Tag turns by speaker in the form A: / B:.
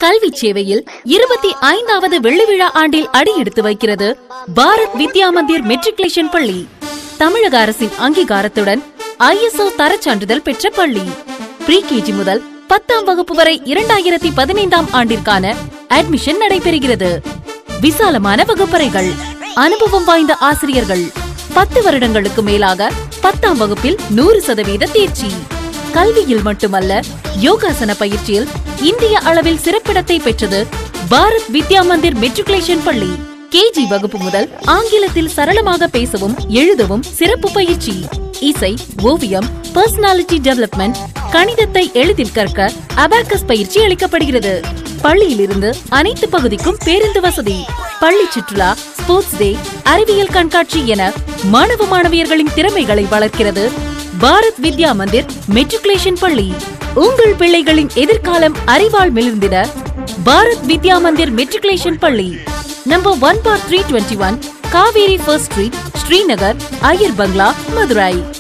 A: கல்வி சேவையில் இருபத்தி ஐந்தாவது வெள்ளி விழா ஆண்டில் அடியெடுத்து வைக்கிறது பாரத் வித்யா மந்திர் மெட்ரிகுலேஷன் பள்ளி தமிழக அரசின் அங்கீகாரத்துடன் ஐஎஸ்ஓ தரச் சான்றிதழ் பெற்ற பள்ளி ப்ரீ கேஜி முதல் பத்தாம் வகுப்பு வரை இரண்டாயிரத்தி பதினைந்தாம் ஆண்டிற்கான அட்மிஷன் நடைபெறுகிறது விசாலமான வகுப்பறைகள் அனுபவம் வாய்ந்த ஆசிரியர்கள் பத்து வருடங்களுக்கு மேலாக பத்தாம் வகுப்பில் நூறு சதவீத தேர்ச்சி கல்வியில் மட்டுமல்ல யோகாசன பயிற்சியில் இந்திய அளவில் சிறப்பிடத்தை பெற்றது பாரத் வித்யா மந்திர் மெட்ரிகுலேஷன் பள்ளி கேஜி வகுப்பு முதல் ஆங்கிலத்தில் சரளமாக பேசவும் எழுதவும் சிறப்பு பயிற்சி இசை ஓவியம் பர்சனாலிட்டி டெவலப்மெண்ட் கணிதத்தை எளிதில் கற்க அபாக்கஸ் பயிற்சி அளிக்கப்படுகிறது பள்ளியிலிருந்து அனைத்து பகுதிக்கும் பேருந்து வசதி பள்ளி சுற்றுலா ஸ்போர்ட்ஸ் டே அறிவியல் கண்காட்சி என மாணவ மாணவியர்களின் திறமைகளை வளர்க்கிறது பாரத் வித்யா மந்திர் மெட்ரிகுலேஷன் பள்ளி உங்கள் பிள்ளைகளின் எதிர்காலம் அறிவால் மிளிர்ந்திட பாரத் வித்யா மந்திர் மெட்ரிகுலேஷன் பள்ளி number one bar three twenty one Kaveri first street Srinagar Iyer Bungalow Madurai